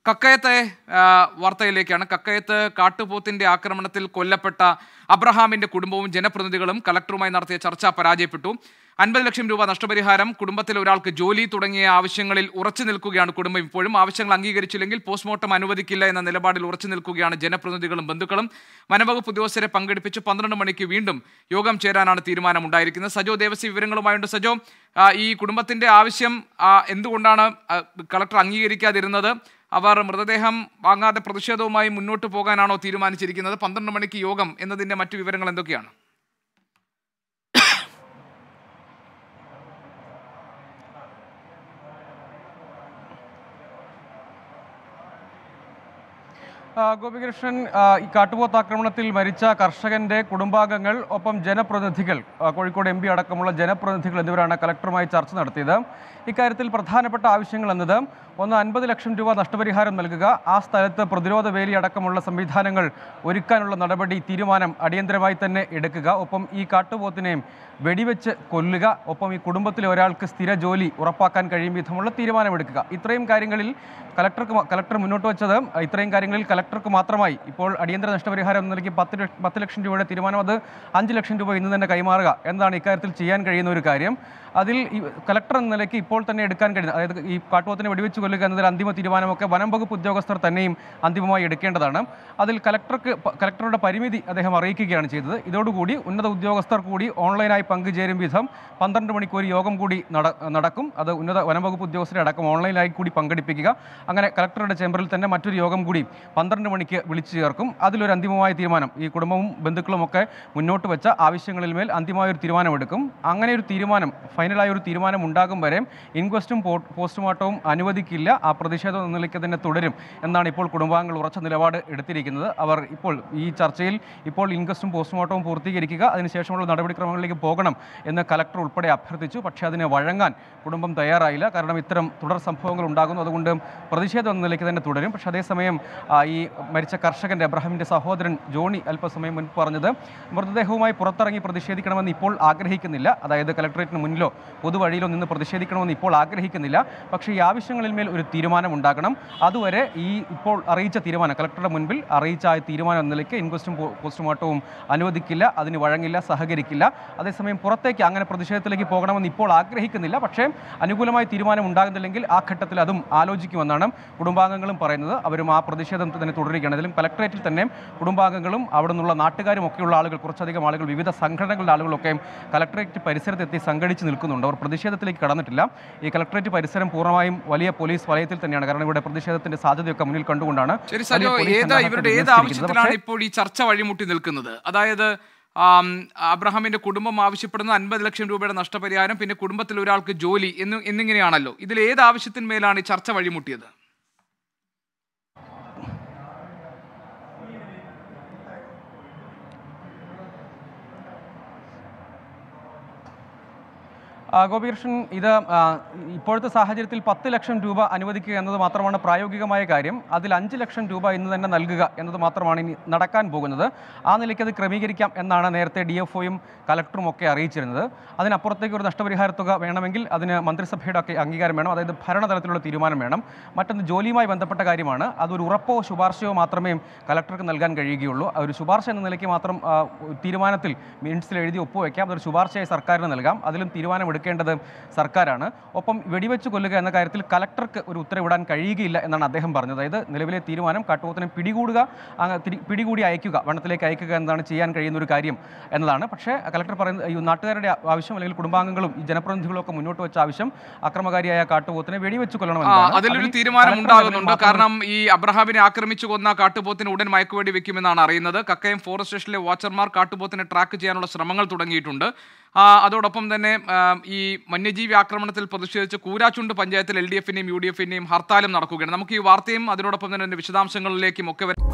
കക്കയത്തെ ആ, വാർത്തയിലേക്കാണ് കക്കയത്ത് കാട്ടുപോത്തിന്റെ ആക്രമണത്തിൽ കൊല്ലപ്പെട്ട അബ്രഹാമിന്റെ കുടുംബവും ജനപ്രതിനിധികളും കലക്ടറുമായി നടത്തിയ ചർച്ച പരാജയപ്പെട്ടു അൻപത് ലക്ഷം രൂപ നഷ്ടപരിഹാരം കുടുംബത്തിലെ ഒരാൾക്ക് ജോലി തുടങ്ങിയ ആവശ്യങ്ങളിൽ ഉറച്ചു നിൽക്കുകയാണ് കുടുംബം ഇപ്പോഴും ആവശ്യങ്ങൾ അംഗീകരിച്ചില്ലെങ്കിൽ പോസ്റ്റ്മോർട്ടം അനുവദിക്കില്ല എന്ന നിലപാടിൽ ഉറച്ചു നിൽക്കുകയാണ് ജനപ്രതിനിധികളും ബന്ധുക്കളും വനവകുപ്പ് ഉദ്യോഗസ്ഥരെ പങ്കെടുപ്പിച്ച് പന്ത്രണ്ട് മണിക്ക് വീണ്ടും യോഗം ചേരാനാണ് തീരുമാനമുണ്ടായിരിക്കുന്നത് സജോ ദേവസി വിവരങ്ങളുമായുണ്ട് സജോ ആ, ഈ കുടുംബത്തിന്റെ ആവശ്യം ആ, എന്തുകൊണ്ടാണ് ആ, കളക്ടർ അംഗീകരിക്കാതിരുന്നത് അവർ മൃതദേഹം വാങ്ങാതെ പ്രതിഷേധവുമായി മുന്നോട്ട് പോകാനാണോ തീരുമാനിച്ചിരിക്കുന്നത് പന്ത്രണ്ട് മണിക്ക് യോഗം എന്നതിന്റെ മറ്റു വിവരങ്ങൾ എന്തൊക്കെയാണ് ആ, ഗോപികൃഷ്ണൻ ആ, ഈ കാട്ടുപോത്ത് ആക്രമണത്തിൽ മരിച്ച കർഷകന്റെ കുടുംബാംഗങ്ങൾ ഒപ്പം ജനപ്രതിനിധികൾ ആ, കോഴിക്കോട് എം പി അടക്കമുള്ള ജനപ്രതിനിധികൾ എന്നിവരാണ് കലക്ടറുമായി ചർച്ച നടത്തിയത് ഇക്കാര്യത്തിൽ പ്രധാനപ്പെട്ട ആവശ്യങ്ങൾ എന്നത് ഒന്ന് അൻപത് ലക്ഷം രൂപ നഷ്ടപരിഹാരം നൽകുക ആ സ്ഥലത്ത് പ്രതിരോധ വേലി അടക്കമുള്ള സംവിധാനങ്ങൾ ഒരുക്കാനുള്ള നടപടി തീരുമാനം അടിയന്തരമായി തന്നെ എടുക്കുക ഒപ്പം ഈ കാട്ടുപോത്തിനെയും വെടിവെച്ച് കൊല്ലുക ഒപ്പം ഈ കുടുംബത്തിലെ ഒരാൾക്ക് സ്ഥിര ജോലി ഉറപ്പാക്കാൻ കഴിയും വിധമുള്ള തീരുമാനമെടുക്കുക ഇത്രയും കാര്യങ്ങളിൽ കലക്ടർക്ക് മ- കലക്ടർ മുന്നോട്ട് വെച്ചത് ഇത്രയും കാര്യങ്ങളിൽ കലക്ടർക്ക് മാത്രമായി ഇപ്പോൾ അടിയന്തര നഷ്ടപരിഹാരം എന്ന നിലയ്ക്ക് പത്ത് ലക്ഷ- പത്ത് ലക്ഷം രൂപയുടെ തീരുമാനം അത് അഞ്ച് ലക്ഷം രൂപ ഇന്ന് തന്നെ കൈമാറുക എന്നതാണ് ഇക്കാര്യത്തിൽ ചെയ്യാൻ കഴിയുന്ന ഒരു കാര്യം അതിൽ ഈ കലക്ടർ എന്ന നിലയ്ക്ക് ഇപ്പോൾ തന്നെ എടുക്കാൻ കഴിയുന്ന അതായത് ഈ കാട്ടുപോത്തിനെ വെടിവെച്ച് കൊല്ലുക എന്നതിൽ അന്തിമ തീരുമാനമൊക്കെ വനം വകുപ്പ് ഉദ്യോഗസ്ഥർ തന്നെയും അന്തിമമായി എടുക്കേണ്ടതാണ് അതിൽ കലക്ടർക്ക് പ- കലക്ടറുടെ പരിമിതി അദ്ദേഹം അറിയിക്കുകയാണ് ചെയ്തത് ഇതോടുകൂടി ഉന്നത ഉദ്യോഗസ്ഥർ കൂടി ഓൺലൈനായി പങ്കുചേരും വിധം പന്ത്രണ്ട് മണിക്ക് ഒരു യോഗം കൂടി നട- നടക്കും അത് ഉന്നത വനം വകുപ്പ് ഉദ്യോഗസ്ഥരെ അടക്കം ഓൺലൈനായി കൂടി പങ്കെടുപ്പിക്കുക അങ്ങനെ കലക്ടറുടെ ചേംബറിൽ തന്നെ മറ്റൊരു യോഗം കൂടി പന്ത്രണ്ട് മണിക്ക് വിളിച്ചു ചേർക്കും അതിലൊരു അന്തിമമായ തീരുമാനം ഈ കുടുംബവും ബന്ധുക്കളും ഒക്കെ മുന്നോട്ട് വെച്ച ആവശ്യങ്ങളിൽ മേൽ അന്തിമമായ ഒരു തീരുമാനമെടുക്കും അങ്ങനെ ഒരു തീരുമാനം ഫൈനലായ ഒരു തീരുമാനം ഉണ്ടാകും വരെ ഇൻക്വസ്റ്റും പോ- പോസ്റ്റ്മോർട്ടവും അനുവദിക്കില്ല ആ പ്രതിഷേധം എന്ന നിലയ്ക്ക് തന്നെ തുടരും എന്നാണ് ഇപ്പോൾ കുടുംബാംഗങ്ങൾ ഉറച്ച നിലപാട് എടുത്തിരിക്കുന്നത് അവർ ഇപ്പോൾ ഈ ചർച്ചയിൽ ഇപ്പോൾ ഇൻക്വസ്റ്റും പോസ്റ്റ്മോർട്ടവും പൂർത്തീകരിക്കുക അതിനുശേഷമുള്ള നടപടിക്രമങ്ങളിലേക്ക് പോകണം എന്ന് കലക്ടർ ഉൾപ്പെടെ അഭ്യർത്ഥിച്ചു പക്ഷേ അതിനെ വഴങ്ങാൻ കുടുംബം തയ്യാറായില്ല കാരണം ഇത്തരം തുടർ സംഭവങ്ങൾ ഉണ്ടാകുന്നു അതുകൊണ്ട് പ്രതിഷേധം എന്ന നിലയ്ക്ക് തന്നെ തുടരും പക്ഷേ അതേസമയം ആ, ഈ മരിച്ച കർഷകന്റെ അബ്രഹാമിന്റെ സഹോദരൻ ജോണി അല്പസമയം മുൻപ് പറഞ്ഞത് മൃതദേഹവുമായി പുറത്തിറങ്ങി പ്രതിഷേധിക്കണമെന്ന് ഇപ്പോൾ ആഗ്രഹിക്കുന്നില്ല അതായത് കലക്ടറേറ്റിന് മുന്നിലോ പൊതുവഴിയിലോ നിന്ന് പ്രതിഷേധിക്കണമെന്ന് ഇപ്പോൾ ആഗ്രഹിക്കുന്നില്ല പക്ഷേ ഈ ആവശ്യങ്ങളിൽ മേൽ ഒരു തീരുമാനം ഉണ്ടാകണം അതുവരെ ഈ ഇപ്പോൾ അറിയിച്ച തീരുമാനം കലക്ടറുടെ മുൻപിൽ അറിയിച്ച ആ തീരുമാനം എന്ന നിലയ്ക്ക് ഇൻക്വസ്റ്റും പോ- പോസ്റ്റ്മോർട്ടവും അനുവദിക്കില്ല അതിന് വഴങ്ങില്ല സഹകരിക്കില്ല അതേസമയം പുറത്തേക്ക് അങ്ങനെ പ്രതിഷേധത്തിലേക്ക് പോകണമെന്ന് ഇപ്പോൾ ആഗ്രഹിക്കുന്നില്ല പക്ഷേ അനുകൂലമായ തീരുമാനം ഉണ്ടാകുന്നില്ലെങ്കിൽ ആ ഘട്ടത്തിൽ അതും ആലോചിക്കുമെന്നാണ് കുടുംബാംഗങ്ങളും പറയുന്നത് അവരും ആ പ്രതിഷേധം തന്നെ തുടരുകയാണ് ഇതിലും കലക്ടറേറ്റിൽ തന്നെ കുടുംബാംഗങ്ങളും അവിടെ നിന്നുള്ള നാട്ടുകാരും ഒക്കെയുള്ള ആളുകൾ കുറച്ചധികം ആളുകൾ വിവിധ സംഘടനകളുടെ ആളുകളൊക്കെ കലക്ടറേറ്റ് പരിസരത്തെത്തി സംഘടിച്ച് നിൽക്കുന്നുണ്ട് അവർ പ്രതിഷേധത്തിലേക്ക് കടന്നിട്ടില്ല ഈ കലക്ടറേറ്റ് പരിസരം പൂർണ്ണമായും വലിയ പോലീസ് വലയത്തിൽ തന്നെയാണ് കാരണം ഇവിടെ പ്രതിഷേധത്തിന്റെ സാധ്യതയൊക്കെ മുന്നിൽ കണ്ടുകൊണ്ടാണ് ശരി വലിയ സജോ പോലീസ് ഏത് സന്നാഹത്തെ ഇവരുടെ ഏത് വിന്യസിച്ചിരിക്കുന്നത്. ആവശ്യത്തിലാണ് പക്ഷേ ഇപ്പോൾ ഈ ചർച്ച വഴിമുട്ടി നിൽക്കുന്നത് അതായത് ആം, അബ്രഹാമിന്റെ കുടുംബം ആവശ്യപ്പെടുന്ന അൻപത് ലക്ഷം രൂപയുടെ നഷ്ടപരിഹാരം പിന്നെ കുടുംബത്തിൽ ഒരാൾക്ക് ജോലി എന്ന് എന്നിങ്ങനെയാണല്ലോ ഇതിൽ ഏത് ആവശ്യത്തിന്മേലാണ് ഈ ചർച്ച വഴിമുട്ടിയത് ആ, ഗോപികൃഷ്ണൻ ഇത് ആ, ഇപ്പോഴത്തെ സാഹചര്യത്തിൽ പത്ത് ലക്ഷം രൂപ അനുവദിക്കുക എന്നത് മാത്രമാണ് പ്രായോഗികമായ കാര്യം അതിൽ അഞ്ച് ലക്ഷം രൂപ ഇന്ന് തന്നെ നൽകുക എന്നത് മാത്രമാണ് ഇനി നടക്കാൻ പോകുന്നത് ആ നിലയ്ക്ക് അത് ക്രമീകരിക്കാം എന്നാണ് നേരത്തെ ഡി എഫ് ഒയും കലക്ടറും ഒക്കെ അറിയിച്ചിരുന്നത് അതിനപ്പുറത്തേക്ക് ഒരു നഷ്ടപരിഹാര തുക വേണമെങ്കിൽ അതിന് മന്ത്രിസഭയുടെ ഒക്കെ അംഗീകാരം വേണം അതായത് ഭരണതലത്തിലുള്ള തീരുമാനം വേണം മറ്റൊന്ന് ജോലിയുമായി ബന്ധപ്പെട്ട കാര്യമാണ് അതൊരു ഉറപ്പോ ശുപാർശയോ മാത്രമേ കലക്ടർക്ക് നൽകാൻ കഴിയുകയുള്ളൂ ആ ഒരു ശുപാർശ എന്ന നിലയ്ക്ക് മാത്രം ആ, ഒരു തീരുമാനത്തിൽ മിനിറ്റ്സിൽ എഴുതി ഒപ്പുവെക്കാം അതൊരു ശുപാർശയായി സർക്കാരിന് നൽകാം അതിലും തീരുമാനമെടുക്കേണ്ടത് സർക്കാരാണ് ഒപ്പം വെടിവെച്ച് കൊല്ലുക എന്ന കാര്യത്തിൽ കലക്ടർക്ക് ഒരു ഉത്തരവിടാൻ കഴിയുകയില്ല എന്നാണ് അദ്ദേഹം പറഞ്ഞത് അതായത് നിലവിലെ തീരുമാനം കാട്ടുപോത്തിനെ പിടികൂടുക അങ്ങ് തിരി- പിടികൂടി അയക്കുക വനത്തിലേക്ക് അയക്കുക എന്നതാണ് ചെയ്യാൻ കഴിയുന്ന ഒരു കാര്യം എന്നതാണ് പക്ഷേ കലക്ടർ പറയുന്നത് ഈ നാട്ടുകാരുടെ ആവശ്യം അല്ലെങ്കിൽ കുടുംബാംഗങ്ങളും ഈ ജനപ്രതിനിധികളും ഒക്കെ മുന്നോട്ട് വെച്ച ആവശ്യം അക്രമകാരിയായ കാട്ടുപോത്തിനെ വെടിവെച്ച് ആ, കൊല്ലണമെന്നാണ് അതിലൊരു അതിൽ തീരുമാനം കലക്ടർ ഉണ്ടാകുന്നുണ്ട് മാത്രം- കാരണം ഈ അബ്രഹാമിനെ ആക്രമിച്ചു കൊന്ന കാട്ടുപോത്തിന് ഉടൻ മയക്കുവെടി വെക്കുമെന്നാണ് അറിയുന്നത് കക്കയം ഫോറസ്റ്റ് സ്റ്റേഷനിലെ വാച്ചർമാർ കാട്ടുപോത്തിനെ ട്രാക്ക് ചെയ്യാനുള്ള ശ്രമങ്ങൾ തുടങ്ങിയിട്ടുണ്ട് ആ, അതോടൊപ്പം തന്നെ ആ, ഈ വന്യജീവി ആക്രമണത്തിൽ പ്രതിഷേധിച്ച് കൂരാച്ചുണ്ട് പഞ്ചായത്തിൽ എൽ ഡി എഫിന്റെയും യു ഡി എഫിന്റെയും ഹർത്താലും നടക്കുകയാണ് നമുക്ക് ഈ വാർത്തയും അതിനോടൊപ്പം തന്നെ അതിന്റെ വിശദാംശങ്ങളിലേക്കും ഒക്കെ വരാം